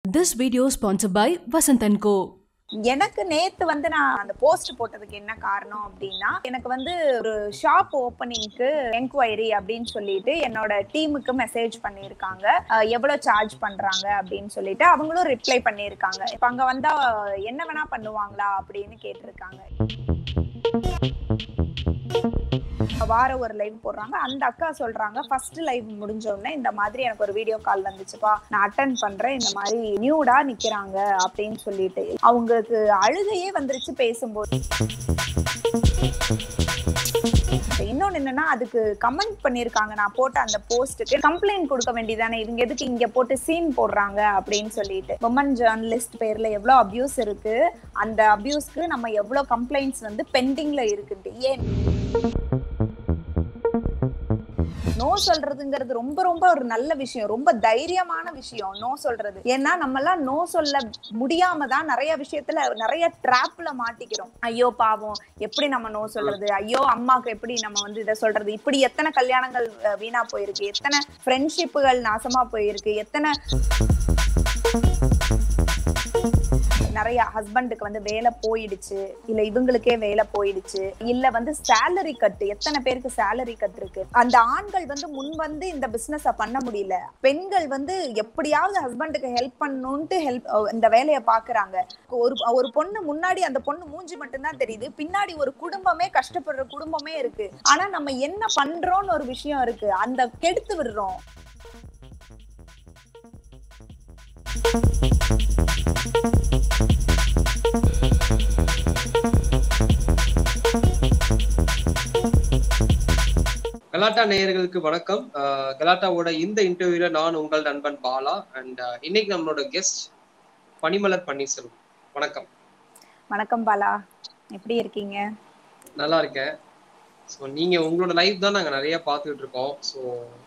This video is sponsored by Vasant & Co. எனக்கு நேத்து வந்து நான் அந்த போஸ்ட் போட்டதுக்கு என்ன காரணம் அப்படின்னா எனக்கு வந்து ஒரு ஷாப் ஓப்பனிங்க்கு என்கொயரி அப்படின்னு சொல்லிட்டு என்னோட டீமுக்கு மெசேஜ் பண்ணியிருக்காங்க அஹ் எவ்வளவு சார்ஜ் பண்றாங்க அப்படின்னு சொல்லிட்டு அவங்களும் ரிப்ளை பண்ணியிருக்காங்க இப்ப அங்க வந்தா என்ன வேணா பண்ணுவாங்களா அப்படின்னு கேட்டிருக்காங்க வார ஒரு லைவ் போடுறாங்க அந்த அக்கா சொல்றாங்க ஃபர்ஸ்ட் லைவ் முடிஞ்ச உடனே இந்த மாதிரி எனக்கு ஒரு வீடியோ கால் வந்துச்சுப்பா நான் அட்டன் பண்றேன் இந்த மாதிரி நியூடா நிக்கிறாங்க அப்படின்னு சொல்லிட்டு அவங்களுக்கு அழுகையே வந்துருச்சு பேசும்போது இன்னொன்னு என்னன்னா அதுக்கு கமெண்ட் பண்ணிருக்காங்க நான் போட்ட அந்த போஸ்ட்டுக்கு கம்ப்ளைண்ட் கொடுக்க வேண்டியதானே இவங்க எதுக்கு இங்க போட்டு சீன் போடுறாங்க அப்படின்னு சொல்லிட்டு உமன் ஜேர்னலிஸ்ட் பேர்ல எவ்வளவு அபியூஸ் இருக்கு அந்த அபியூஸ்க்கு நம்ம எவ்வளவு கம்ப்ளைண்ட்ஸ் வந்து பெண்டிங்ல இருக்குன்ட்டு ஏன் நோ சொல்றதுங்கிறது ரொம்ப ரொம்ப ஒரு நல்ல விஷயம் ரொம்ப தைரியமான விஷயம் நோ சொல்றது ஏன்னா நம்ம எல்லாம் நோ சொல்ல முடியாம தான் நிறைய விஷயத்துல நிறைய ட்ராப்ல மாட்டிக்கிறோம் ஐயோ பாவம் எப்படி நம்ம நோ சொல்றது ஐயோ அம்மாக்கு எப்படி நம்ம வந்து இதை சொல்றது இப்படி எத்தனை கல்யாணங்கள் அஹ், வீணா போயிருக்கு எத்தனை ஃப்ரெண்ட்ஷிப்புகள் நாசமா போயிருக்கு எத்தனை நிறைய ஹஸ்பண்டுக்கு வந்து வேலை போயிடுச்சு இல்ல இவங்களுக்கே வேலை போயிடுச்சு இல்ல வந்து சேலரி கட் எத்தனை பேருக்கு சேலரி கட் இருக்கு அந்த ஆண்கள் வந்து முன் வந்து இந்த பிசினஸ் பண்ண முடியல பெண்கள் வந்து எப்படியாவது ஹஸ்பண்டுக்கு ஹெல்ப் பண்ணணும்ட்டு ஹெல்ப் இந்த வேலையை பாக்குறாங்க ஒரு ஒரு பொண்ணு முன்னாடி அந்த பொண்ணு மூஞ்சி மட்டும்தான் தெரியுது பின்னாடி ஒரு குடும்பமே கஷ்டப்படுற குடும்பமே இருக்கு ஆனா நம்ம என்ன பண்றோம்னு ஒரு விஷயம் இருக்கு அந்த கெடுத்து விடுறோம் கலாட்டா நேயர்களுக்கு வணக்கம் அஹ் கலாட்டாவோட இந்த இன்டர்வியூல நான் உங்கள் நண்பன் பாலா அண்ட் இன்னைக்கு நம்மளோட கெஸ்ட் பனிமலர் பன்னீர்செல்வம் வணக்கம் வணக்கம் பாலா எப்படி இருக்கீங்க நல்லா இருக்கேன் ஸோ நீங்க உங்களோட லைஃப் தான் நாங்க நிறைய பார்த்துட்டு இருக்கோம் ஸோ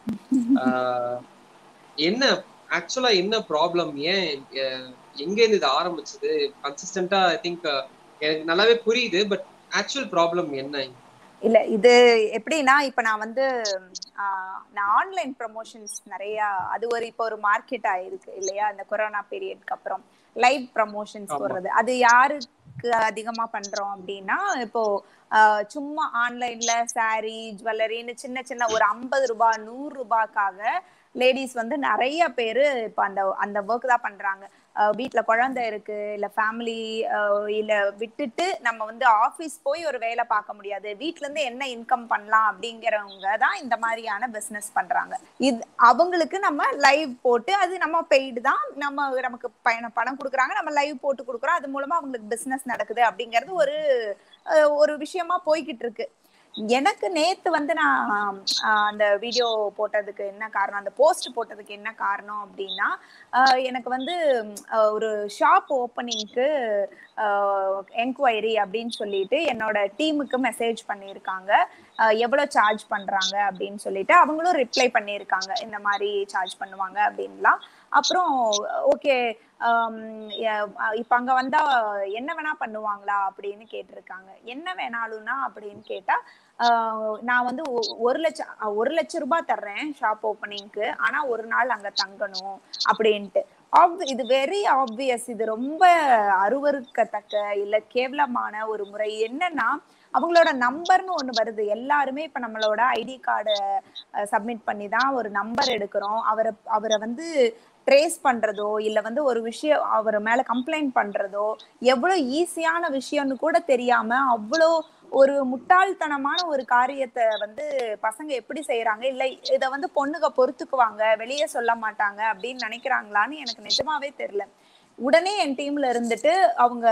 என்ன ஆக்சுவலா என்ன ப்ராப்ளம் ஏன் அஹ், எங்க இருந்து இது ஆரம்பிச்சது கன்சிஸ்டண்டா ஐ திங்க் எனக்கு நல்லாவே புரியுது பட் ஆக்சுவல் ப்ராப்ளம் என்ன இல்ல இது எப்படின்னா இப்ப நான் வந்து ஆஹ், நான் ஆன்லைன் ப்ரமோஷன்ஸ் நிறைய அது ஒரு இப்போ ஒரு மார்க்கெட் ஆயிருக்கு இல்லையா இந்த கொரோனா பீரியட்க்கு அப்புறம் லைவ் ப்ரமோஷன்ஸ் ஆமா. போடுறது அது யாருக்கு அதிகமா பண்றோம் அப்படின்னா இப்போ ஆஹ், சும்மா ஆன்லைன்ல saree ஜுவல்லரின்னு சின்ன சின்ன ஒரு ஐம்பது ரூபாய் நூறு ரூபாய்க்காக லேடிஸ் வந்து நிறைய பேரு இப்ப அந்த அந்த ஒர்க் தான் பண்றாங்க அஹ் வீட்ல குழந்தை இருக்கு இல்ல ஃபேமிலி இல்ல விட்டுட்டு நம்ம வந்து ஆபீஸ் போய் ஒரு வேலை பார்க்க முடியாது வீட்ல இருந்து என்ன இன்கம் பண்ணலாம் அப்படிங்கிறவங்க தான் இந்த மாதிரியான பிசினஸ் பண்றாங்க இது அவங்களுக்கு நம்ம லைவ் போட்டு அது நம்ம பெய்டு தான் நம்ம நமக்கு பயண பணம் கொடுக்குறாங்க நம்ம லைவ் போட்டு கொடுக்குறோம் அது மூலமா அவங்களுக்கு பிசினஸ் நடக்குது அப்படிங்கிறது ஒரு அஹ், ஒரு விஷயமா போய்கிட்டு இருக்கு எனக்கு நேத்து வந்து நான் ஆஹ், அந்த வீடியோ போட்டதுக்கு என்ன காரணம் அந்த போஸ்ட் போட்டதுக்கு என்ன காரணம் அப்படின்னா ஆஹ், எனக்கு வந்து ஆஹ், ஒரு ஷாப் ஓப்பனிங்க்கு என்கொயரி அப்படின்னு சொல்லிட்டு என்னோட டீமுக்கு மெசேஜ் பண்ணியிருக்காங்க ஆஹ், எவ்வளவு சார்ஜ் பண்றாங்க அப்படின்னு சொல்லிட்டு அவங்களும் ரிப்ளை பண்ணியிருக்காங்க இந்த மாதிரி சார்ஜ் பண்ணுவாங்க அப்படின்லாம் அப்புறம் ஓகே இப்ப அங்க வந்தா என்ன வேணா பண்ணுவாங்களா அப்படின்னு கேட்டிருக்காங்க என்ன வேணாலும்னா அப்படின்னு கேட்டா ஆஹ் நான் வந்து ஒ- ஒரு லட்சம் அஹ் ஒரு லட்சம் ரூபாய் தர்றேன் ஷாப் ஓப்பனிங்க்கு ஆனா ஒரு நாள் அங்க தங்கணும் அப்படின்ட்டு Ob- இது வெரி ஆப்வியஸ் இது ரொம்ப அருவருக்கத்தக்க இல்ல கேவலமான ஒரு முறை என்னன்னா அவங்களோட நம்பர்னு ஒண்ணு வருது எல்லாருமே இப்ப நம்மளோட ஐடி கார்டை சப்மிட் பண்ணி தான் ஒரு நம்பர் எடுக்கிறோம் அவரை அவரை வந்து ட்ரேஸ் பண்றதோ இல்ல வந்து ஒரு விஷயம் அவர் மேல கம்ப்ளைண்ட் பண்றதோ எவ்வளவு ஈஸியான விஷயம்னு கூட தெரியாம அவ்வளோ ஒரு முட்டாள்தனமான ஒரு காரியத்தை வந்து பசங்க எப்படி செய்யறாங்க இல்ல இத வந்து பொண்ணுங்க பொறுத்துக்குவாங்க வெளியே சொல்ல மாட்டாங்க அப்படின்னு நினைக்கிறாங்களான்னு எனக்கு நிஜமாவே தெரியல உடனே என் டீம்ல இருந்துட்டு அவங்க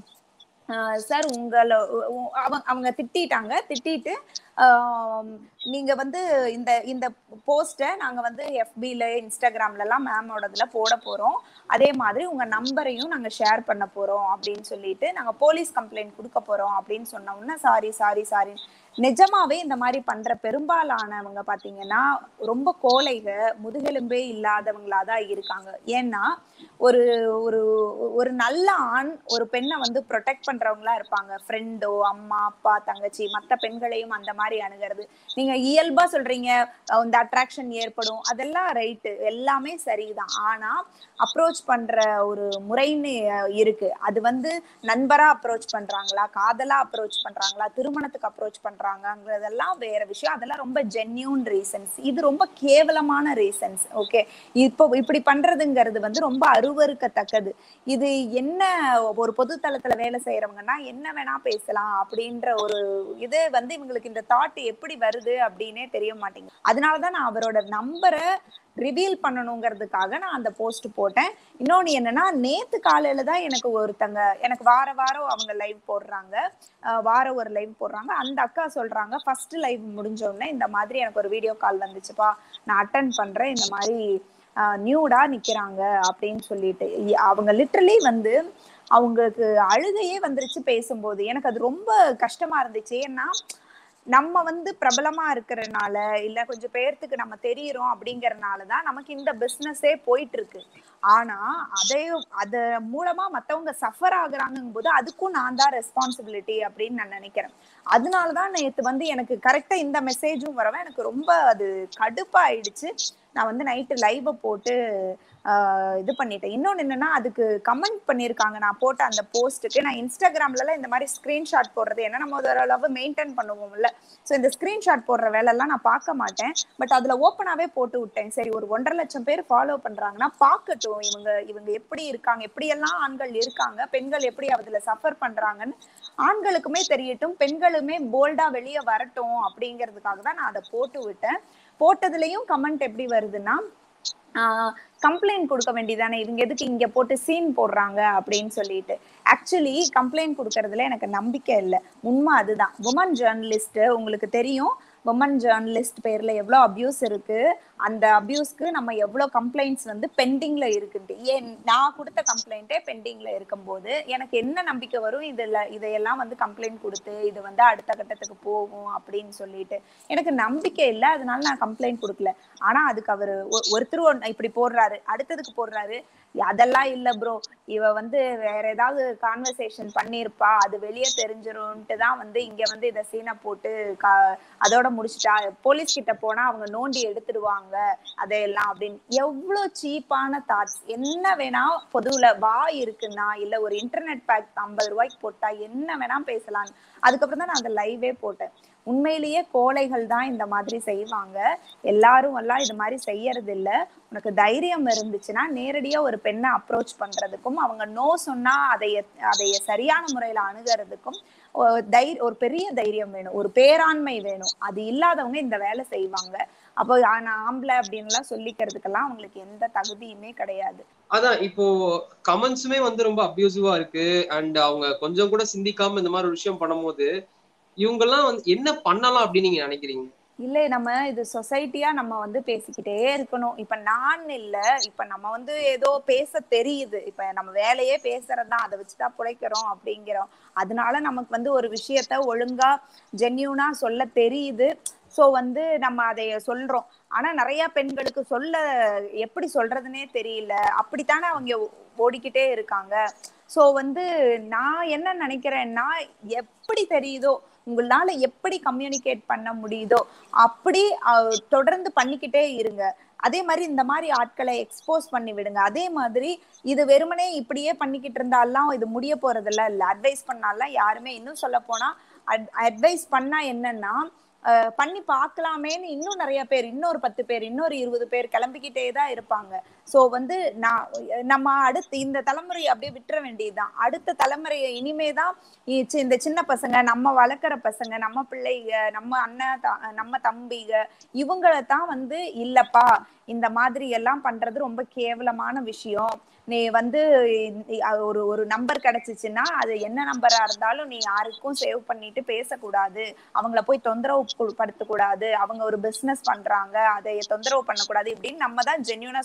சார் உங்களை அவங்க அவங்க திட்டிட்டாங்க திட்டிட்டு ஆம், நீங்க வந்து இந்த இந்த போஸ்ட்டை நாங்க வந்து எஃபில இன்ஸ்டாகிராம்ல எல்லாம் மேமோடதுல போட போறோம் அதே மாதிரி உங்க நம்பரையும் நாங்க ஷேர் பண்ண போறோம் அப்படின்னு சொல்லிட்டு நாங்க போலீஸ் கம்ப்ளைண்ட் கொடுக்க போறோம் அப்படின்னு சொன்ன உடனே சாரி சாரி சாரி நிஜமாவே இந்த மாதிரி பண்ற பெரும்பாலானவங்க பாத்தீங்கன்னா ரொம்ப கோழைக முதுகெலும்பே இல்லாதவங்களா தான் இருக்காங்க ஏன்னா ஒரு ஒரு ஒரு நல்ல ஆண் ஒரு பெண்ணை வந்து ப்ரொடெக்ட் பண்றவங்களா இருப்பாங்க ஃப்ரெண்டோ அம்மா அப்பா தங்கச்சி மத்த பெண்களையும் அந்த மாதிரி அணுகிறது நீங்க இயல்பா சொல்றீங்க அஹ் இந்த அட்ராக்ஷன் ஏற்படும் அதெல்லாம் ரைட்டு எல்லாமே சரிதான் ஆனா அப்ரோச் பண்ற ஒரு முறைன்னு அஹ், இருக்கு அது வந்து நண்பரா அப்ரோச் பண்றாங்களா காதலா அப்ரோச் பண்றாங்களா திருமணத்துக்கு அப்ரோச் பண்றாங்கங்கிறதெல்லாம் வேற விஷயம் அதெல்லாம் ரொம்ப ஜென்யூன் ரீசன்ஸ் இது ரொம்ப கேவலமான ரீசன்ஸ் ஓகே இப்போ இப்படி பண்றதுங்கிறது வந்து ரொம்ப அருவருக்கத்தக்கது இது என்ன ஒரு பொது தளத்துல வேலை செய்யறவங்கன்னா என்ன வேணா பேசலாம் அப்படின்ற ஒரு இது வந்து இவங்களுக்கு இந்த தாட் எப்படி வருது அப்படின்னே தெரிய மாட்டேங்குது அதனாலதான் நான் அவரோட நம்பரை ரிவீல் பண்ணணுங்கிறதுக்காக நான் அந்த போஸ்ட் போட்டேன் இன்னொன்னு என்னன்னா நேத்து காலையில தான் எனக்கு ஒருத்தங்க எனக்கு வார வாரம் அவங்க லைவ் போடுறாங்க அஹ் வாரம் ஒரு லைவ் போடுறாங்க அந்த அக்கா சொல்றாங்க ஃபர்ஸ்ட் லைவ் முடிஞ்ச உடனே இந்த மாதிரி எனக்கு ஒரு வீடியோ கால் வந்துச்சுப்பா நான் அட்டன் பண்றேன் இந்த மாதிரி நியூடா நிக்கிறாங்க அப்படின்னு சொல்லிட்டு இ- அவங்க லிட்டரலி வந்து அவங்களுக்கு அழுகையே வந்துருச்சு பேசும்போது எனக்கு அது ரொம்ப கஷ்டமா இருந்துச்சு ஏன்னா நம்ம வந்து பிரபலமா இருக்கிறனால இல்ல கொஞ்சம் பேர்த்துக்கு நம்ம தெரியறோம் அப்படிங்கறனால தான் நமக்கு இந்த பிசினஸே போயிட்டு இருக்கு ஆனா அதையும் அத மூலமா மத்தவங்க சஃபர் ஆகுறாங்கும் போது அதுக்கும் நான் தான் ரெஸ்பான்சிபிலிட்டி அப்படின்னு நான் நினைக்கிறேன் அதனாலதான் நேத்து வந்து எனக்கு கரெக்டா இந்த மெசேஜும் வரவ எனக்கு ரொம்ப அது கடுப்பாயிடுச்சு நான் வந்து நைட்டு லைவ போட்டு ஆஹ் இது பண்ணிட்டேன் இன்னொன்னு என்னன்னா அதுக்கு கமெண்ட் பண்ணியிருக்காங்க நான் போட்ட அந்த போஸ்ட்டுக்கு நான் இன்ஸ்டாகிராம்ல எல்லாம் இந்த மாதிரி ஸ்கிரீன்ஷாட் போடுறது ஏன்னா நம்ம ஓரளவு மெயின்டைன் பண்ணுவோம்ல ஸோ இந்த ஸ்கிரீன்ஷாட் போடுற வேலை எல்லாம் நான் பார்க்க மாட்டேன் பட் அதுல ஓப்பனாவே போட்டு விட்டேன் சரி ஒரு ஒன்றரை லட்சம் பேர் ஃபாலோ பண்றாங்கன்னா பார்க்கட்டும் இவங்க இவங்க எப்படி இருக்காங்க எப்படியெல்லாம் ஆண்கள் இருக்காங்க பெண்கள் எப்படி அதுல சஃபர் பண்றாங்கன்னு ஆண்களுக்குமே தெரியட்டும் பெண்களுமே போல்டா வெளியே வரட்டும் அப்படிங்கிறதுக்காக தான் நான் அதை போட்டு விட்டேன் போட்டதுலயும் கமெண்ட் எப்படி வருதுன்னா கம்ப்ளைண்ட் கொடுக்க வேண்டியதானே இவங்க எதுக்கு இங்க போட்டு சீன் போடுறாங்க அப்படின்னு சொல்லிட்டு ஆக்சுவலி கம்ப்ளைண்ட் கொடுக்கறதுல எனக்கு நம்பிக்கை இல்லை உண்மை அதுதான் உமன் ஜேர்னலிஸ்ட் உங்களுக்கு தெரியும் உமன் ஜேர்னலிஸ்ட் பேர்ல எவ்வளோ அபியூஸ் இருக்கு அந்த அபியூஸ்க்கு நம்ம எவ்வளோ கம்ப்ளைண்ட்ஸ் வந்து பெண்டிங்ல இருக்குன்ட்டு ஏன் நான் கொடுத்த கம்ப்ளைண்ட்டே பெண்டிங்ல இருக்கும்போது எனக்கு என்ன நம்பிக்கை வரும் இதுல இதையெல்லாம் வந்து கம்ப்ளைண்ட் கொடுத்து இது வந்து அடுத்த கட்டத்துக்கு போகும் அப்படின்னு சொல்லிட்டு எனக்கு நம்பிக்கை இல்லை அதனால நான் கம்ப்ளைண்ட் கொடுக்கல ஆனா அதுக்கு அவரு ஒ- ஒருத்தர் ஒண்ணு இப்படி போடுறாரு அடுத்ததுக்கு போடுறாரு அதெல்லாம் இல்ல ப்ரோ இவ வந்து வேற ஏதாவது கான்வர்சேஷன் பண்ணியிருப்பா அது வெளியே தெரிஞ்சிரும்ட்டு தான் வந்து இங்க வந்து இத சீனை போட்டு கா- அதோட முடிச்சிட்டா போலீஸ் கிட்ட போனா அவங்க நோண்டி எடுத்துடுவாங்க அதையெல்லாம் அப்படின்னு எவ்வளவு சீப்பான தாட்ஸ் என்ன வேணா பொதுவுல வாய் இருக்குன்னா இல்ல ஒரு இன்டர்நெட் பேக் ஐம்பது ரூபாய்க்கு போட்டா என்ன வேணா பேசலாம் அதுக்கப்புறம் தான் நான் அந்த லைவே போட்டேன் உண்மையிலேயே கோழைகள் தான் இந்த மாதிரி செய்வாங்க எல்லாரும் எல்லாம் இது மாதிரி செய்யறது இல்ல உனக்கு தைரியம் இருந்துச்சுன்னா நேரடியா ஒரு பெண்ணை அப்ரோச் பண்றதுக்கும் அவங்க நோ சொன்னா அதைய அதைய சரியான முறையில அணுகிறதுக்கும் ஒரு தை- ஒரு பெரிய தைரியம் வேணும் ஒரு பேராண்மை வேணும் அது இல்லாதவங்க இந்த வேலை செய்வாங்க அப்போ ஆ, நான் ஆம்பளை அப்படின்லாம் சொல்லிக்கிறதுக்கெல்லாம் அவங்களுக்கு எந்த தகுதியுமே கிடையாது அதான் இப்போ கமெண்ட்ஸுமே வந்து ரொம்ப அபியூசிவா இருக்கு அண்ட் அவங்க கொஞ்சம் கூட சிந்திக்காம இந்த மாதிரி ஒரு விஷயம் பண்ணும்போது இவங்கெல்லாம் வந்து என்ன பண்ணலாம் அப்படின்னு நீங்க நினைக்கிறீங்க இல்லை நம்ம இது சொசைட்டியா நம்ம வந்து பேசிக்கிட்டே இருக்கணும் இப்ப நான் இல்ல இப்ப நம்ம வந்து ஏதோ பேச தெரியுது இப்ப நம்ம வேலையே பேசுறதுதான் அதை வச்சுதான் பிழைக்கிறோம் அப்படிங்கிறோம் அதனால நமக்கு வந்து ஒரு விஷயத்த ஒழுங்கா ஜென்யூனா சொல்ல தெரியுது சோ வந்து நம்ம அதை சொல்றோம் ஆனா நிறைய பெண்களுக்கு சொல்ல எப்படி சொல்றதுனே தெரியல அப்படித்தானே அவங்க ஓடிக்கிட்டே இருக்காங்க சோ வந்து நான் என்ன நினைக்கிறேன்னா எப்படி தெரியுதோ உங்களால எப்படி கம்யூனிகேட் பண்ண முடியுதோ அப்படி அஹ், தொடர்ந்து பண்ணிக்கிட்டே இருங்க அதே மாதிரி இந்த மாதிரி ஆட்களை எக்ஸ்போஸ் பண்ணி விடுங்க அதே மாதிரி இது வெறுமனே இப்படியே பண்ணிக்கிட்டு இருந்தாலாம் இது முடிய போறதெல்லாம் இல்ல அட்வைஸ் பண்ணாலாம் யாருமே இன்னும் சொல்ல போனா அட்வைஸ் பண்ணா என்னன்னா அஹ், பண்ணி பார்க்கலாமேன்னு இன்னும் நிறைய பேர் இன்னொரு பத்து பேர் இன்னொரு இருபது பேர் கிளம்பிக்கிட்டே தான் இருப்பாங்க சோ வந்து நான் நம்ம அடுத்து இந்த தலைமுறையை அப்படியே விட்டுற வேண்டியதுதான் அடுத்த தலைமுறையை இனிமேதான் இ- சி- இந்த சின்ன பசங்க நம்ம வளர்க்குற பசங்க நம்ம பிள்ளைங்க நம்ம அண்ணன் த- நம்ம தம்பிங்க இவங்கள தான் வந்து இல்லப்பா இந்த மாதிரி எல்லாம் பண்றது ரொம்ப கேவலமான விஷயம் நீ வந்து இ- அ- ஒரு ஒரு நம்பர் கிடைச்சிச்சுன்னா அது என்ன நம்பரா இருந்தாலும் நீ யாருக்கும் சேவ் பண்ணிட்டு பேசக்கூடாது அவங்கள போய் தொந்தரவு கு- படுத்தக்கூடாது அவங்க ஒரு பிசினஸ் பண்றாங்க அதை தொந்தரவு பண்ணக்கூடாது இப்படின்னு நம்ம தான் ஜென்யூனா சொல்லி தரணும் வெறும்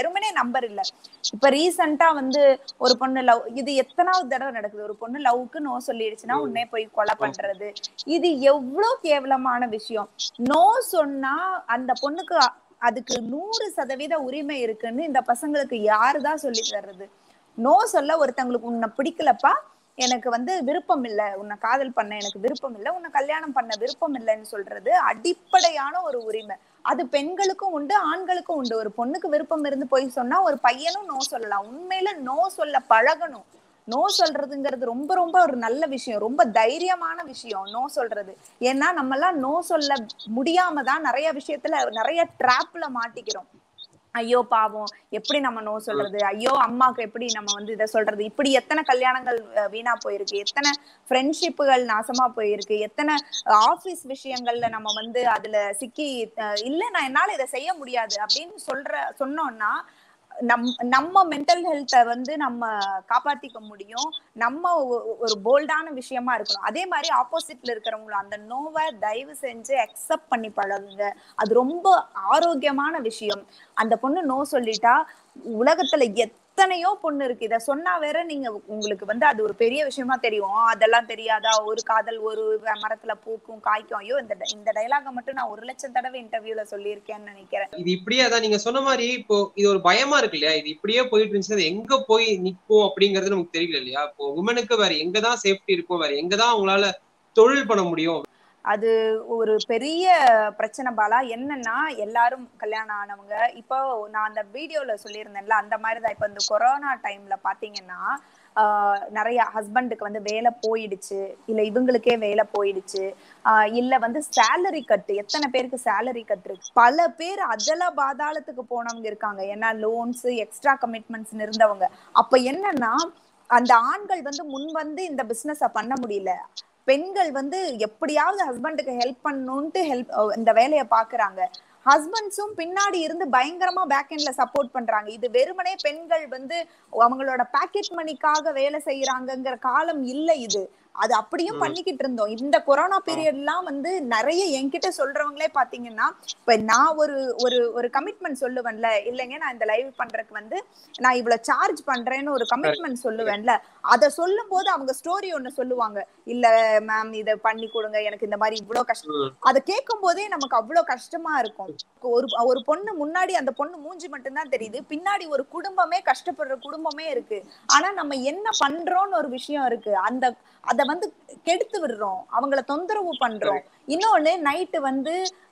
வெறுமனே நம்பர் இல்ல இப்ப ரீசெண்டா வந்து ஒரு பொண்ணு லவ் இது எத்தனாவது தடவை நடக்குது ஒரு பொண்ணு லவ்க்கு நோ சொல்லிடுச்சுன்னா உடனே போய் கொலை பண்றது இது எவ்வளவு கேவலமான விஷயம் நோ சொன்னா அந்த பொண்ணுக்கு அ- அதுக்கு நூறு சதவீத உரிமை இருக்குன்னு இந்த பசங்களுக்கு யாருதான் சொல்லி தர்றது நோ சொல்ல ஒருத்தங்களுக்கு உன்னை பிடிக்கலப்பா எனக்கு வந்து விருப்பம் இல்ல உன்னை காதல் பண்ண எனக்கு விருப்பம் இல்ல உன்னை கல்யாணம் பண்ண விருப்பம் இல்லைன்னு சொல்றது அடிப்படையான ஒரு உரிமை அது பெண்களுக்கும் உண்டு ஆண்களுக்கும் உண்டு ஒரு பொண்ணுக்கு விருப்பம் இருந்து போய் சொன்னா ஒரு பையனும் நோ சொல்லலாம் உண்மையில நோ சொல்ல பழகணும் நோ சொல்றதுங்கிறது ரொம்ப ரொம்ப ஒரு நல்ல விஷயம் ரொம்ப தைரியமான விஷயம் நோ சொல்றது ஏன்னா நம்ம எல்லாம் நோ சொல்ல முடியாம தான் நிறைய விஷயத்துல நிறைய ட்ராப்ல மாட்டிக்கிறோம் ஐயோ பாவம் எப்படி நம்ம நோ சொல்றது ஐயோ அம்மாக்கு எப்படி நம்ம வந்து இதை சொல்றது இப்படி எத்தனை கல்யாணங்கள் அஹ், வீணா போயிருக்கு எத்தனை ஃப்ரெண்ட்ஷிப்புகள் நாசமா போயிருக்கு எத்தனை ஆபீஸ் விஷயங்கள்ல நம்ம வந்து அதுல சிக்கி அஹ், இல்ல நான் என்னால இதை செய்ய முடியாது அப்படின்னு சொல்ற சொன்னோம்னா நம் நம்ம மென்டல் ஹெல்த்தை வந்து நம்ம காப்பாத்திக்க முடியும் நம்ம ஒ- ஒரு போல்டான விஷயமா இருக்கணும் அதே மாதிரி ஆப்போசிட்ல இருக்கிறவங்களும் அந்த நோவை தயவு செஞ்சு அக்செப்ட் பண்ணி பழகுங்க அது ரொம்ப ஆரோக்கியமான விஷயம் அந்த பொண்ணு நோ சொல்லிட்டா உலகத்துல எத்தனையோ பொண்ணு இருக்கு இத சொன்னா வேற நீங்க உங்களுக்கு வந்து அது ஒரு பெரிய விஷயமா தெரியும் "ஆ, அதெல்லாம் தெரியாதா ஒரு காதல் ஒரு மரத்துல பூக்கும் காய்க்கும் ஐயோ இந்த di- இந்த டைலாக மட்டும் நான் ஒரு லட்சம் தடவை இன்டர்வியூல சொல்லியிருக்கேன்னு நினைக்கிறேன் இது இப்படியே அதான் நீங்க சொன்ன மாதிரி இப்போ இது ஒரு பயமா இருக்கு இல்லையா இது இப்படியே போயிட்டு இருந்துச்சு அது எங்க போய் நிக்கும் அப்படிங்கறது நமக்கு தெரியல இல்லையா இப்போ உமனுக்கு வேற எங்கதான் சேஃப்டி இருக்கும் வேற எங்கதான் அவங்களால தொழில் பண்ண முடியும் அது ஒரு பெரிய பிரச்சனை பாலா என்னன்னா எல்லாரும் கல்யாணம் ஆனவங்க இப்போ நான் அந்த வீடியோல சொல்லியிருந்தேன்ல அந்த மாதிரி தான் இப்போ இந்த கொரோனா டைம்ல பாத்தீங்கன்னா ஆஹ் நிறைய ஹஸ்பண்டுக்கு வந்து வேலை போயிடுச்சு இல்ல இவங்களுக்கே வேலை போயிடுச்சு ஆஹ் இல்ல வந்து சேலரி கட் எத்தனை பேருக்கு சேலரி கட் இருக்கு பல பேர் அதல பாதாளத்துக்கு போனவங்க இருக்காங்க ஏன்னா லோன்ஸ் எக்ஸ்ட்ரா கமிட்மெண்ட்ஸ் இருந்தவங்க அப்ப என்னன்னா அந்த ஆண்கள் வந்து முன் வந்து இந்த பிசினஸ பண்ண முடியல பெண்கள் வந்து எப்படியாவது ஹஸ்பண்டுக்கு ஹெல்ப் பண்ணணும்ட்டு ஹெல்ப் இந்த வேலையை பாக்குறாங்க ஹஸ்பண்ட்ஸும் பின்னாடி இருந்து பயங்கரமா பேக் எண்ட்ல சப்போர்ட் பண்றாங்க இது வெறுமனே பெண்கள் வந்து அவங்களோட பாக்கெட் மணிக்காக வேலை செய்யறாங்கங்கிற காலம் இல்ல இது அது அப்படியும் ம். பண்ணிக்கிட்டு இருந்தோம் இந்த கொரோனா பீரியட்லாம் வந்து நிறைய என்கிட்ட சொல்றவங்களே பாத்தீங்கன்னா இப்ப நான் ஒரு ஒரு ஒரு கமிட்மெண்ட் சொல்லுவேன்ல இல்லைங்க நான் இந்த லைவ் பண்றதுக்கு வந்து நான் இவ்வளவு சார்ஜ் பண்றேன்னு ஒரு கமிட்மெண்ட் சொல்லுவேன்ல அத சொல்லும் போது அவங்க ஸ்டோரி ஒண்ணு சொல்லுவாங்க இல்ல மேம் இத பண்ணி கொடுங்க எனக்கு இந்த மாதிரி இவ்வளவு கஷ்டம் ம். அத கேட்கும் போதே நமக்கு அவ்வளவு கஷ்டமா இருக்கும் ஒரு ஒரு பொண்ணு முன்னாடி அந்த பொண்ணு மூஞ்சி மட்டும்தான் தெரியுது பின்னாடி ஒரு குடும்பமே கஷ்டப்படுற குடும்பமே இருக்கு ஆனா நம்ம என்ன பண்றோம்னு ஒரு விஷயம் இருக்கு அந்த அத வந்து கெடுத்து விடுறோம் அவங்கள தொந்தரவு பண்றோம் இன்னொன்னு நைட்டு வந்து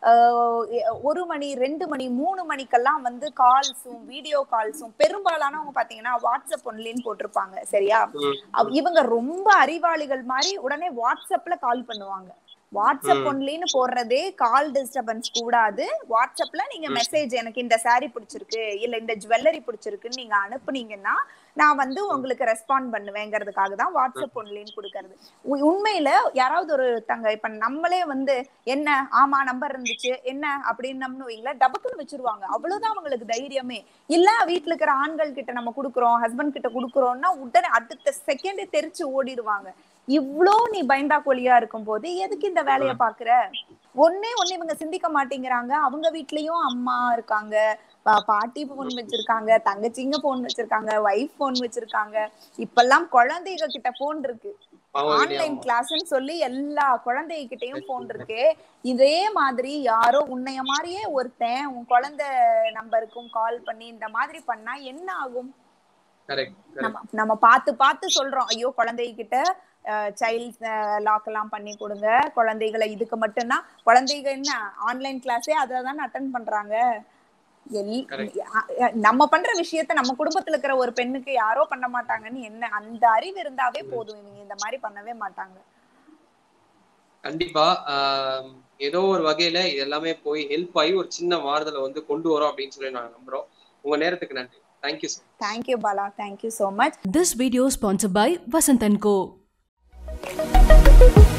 ஆஹ் ஒரு மணி ரெண்டு மணி மூணு மணிக்கெல்லாம் வந்து கால்ஸும் வீடியோ கால்ஸும் பெரும்பாலானவங்க பாத்தீங்கன்னா வாட்ஸ்அப் ஒன்லின்னு போட்டிருப்பாங்க சரியா ம். அவ- இவங்க ரொம்ப அறிவாளிகள் மாதிரி உடனே வாட்ஸ்அப்ல கால் பண்ணுவாங்க வாட்ஸ்அப் ம். ஒன்லின்னு போடுறதே கால் டிஸ்டர்பன்ஸ் கூடாது வாட்ஸ்அப்ல நீங்க ம். மெசேஜ் எனக்கு இந்த saree பிடிச்சிருக்கு இல்ல இந்த ஜுவல்லரி பிடிச்சிருக்குன்னு நீங்க அனுப்புனீங்கன்னா நான் வந்து உங்களுக்கு ரெஸ்பாண்ட் பண்ணுவேங்கிறதுக்காக தான் வாட்ஸ்அப் ஒன்லின்னு கொடுக்கறது உ- உண்மையில யாராவது ஒரு தங்க இப்ப நம்மளே வந்து என்ன ஆமா நம்பர் இருந்துச்சு என்ன அப்படின்னு வைங்களேன் டபக்குன்னு வச்சிருவாங்க அவ்வளவுதான் அவங்களுக்கு தைரியமே இல்ல வீட்டுல இருக்கிற ஆண்கள் கிட்ட நம்ம குடுக்குறோம் ஹஸ்பண்ட் கிட்ட குடுக்குறோம்னா உடனே அடுத்த செகண்டே தெரிச்சு ஓடிடுவாங்க இவ்ளோ நீ பயந்தா கோழியா இருக்கும் போது எதுக்கு இந்த வேலையை பாக்குற ஒன்னே ஒண்ணு இவங்க சிந்திக்க மாட்டேங்கிறாங்க அவங்க வீட்லயும் அம்மா இருக்காங்க பா- பாட்டி போன் வச்சிருக்காங்க தங்கச்சிங்க போன் வச்சிருக்காங்க ஒய்ஃப் போன் வச்சிருக்காங்க இப்பெல்லாம் குழந்தைங்க கிட்ட போன் இருக்கு பாவம் இல்லையா? ஆன்லைன் கிளாஸ்ன்னு சொல்லி எல்லா குழந்தைகிட்டயும் போன் இருக்கு இதே மாதிரி யாரோ உன்னைய மாதிரியே ஒருத்தன் உன் குழந்தை நம்பருக்கும் கால் பண்ணி இந்த மாதிரி பண்ணா என்ன ஆகும் Correct, correct. நம்ம நம்ம பார்த்து பார்த்து சொல்றோம் ஐயோ குழந்தைகிட்ட சைல்ட் லாக் எல்லாம் பண்ணி கொடுங்க குழந்தைகளை இதுக்கு மட்டும்தான் குழந்தைங்க என்ன ஆன்லைன் கிளாஸே அதை தானே அட்டன் பண்றாங்க எல்- Correct. அ- அ- நம்ம பண்ற விஷயத்த நம்ம குடும்பத்துல இருக்கிற ஒரு பெண்ணுக்கு யாரோ பண்ண மாட்டாங்கன்னு என்ன அந்த அறிவு இருந்தாவே போதும் இவங்க இந்த மாதிரி பண்ணவே மாட்டாங்க கண்டிப்பா ஆஹ் ஏதோ ஒரு வகையில இது எல்லாமே போய் ஹெல்ப் ஆகி ஒரு சின்ன மாறுதலை வந்து கொண்டு வரோம் அப்படின்னு சொல்லி நாங்க நம்புறோம் உங்க நேரத்துக்கு நன்றி thank you sir thank you Bala thank you so much This video sponsored by Vasant & Co.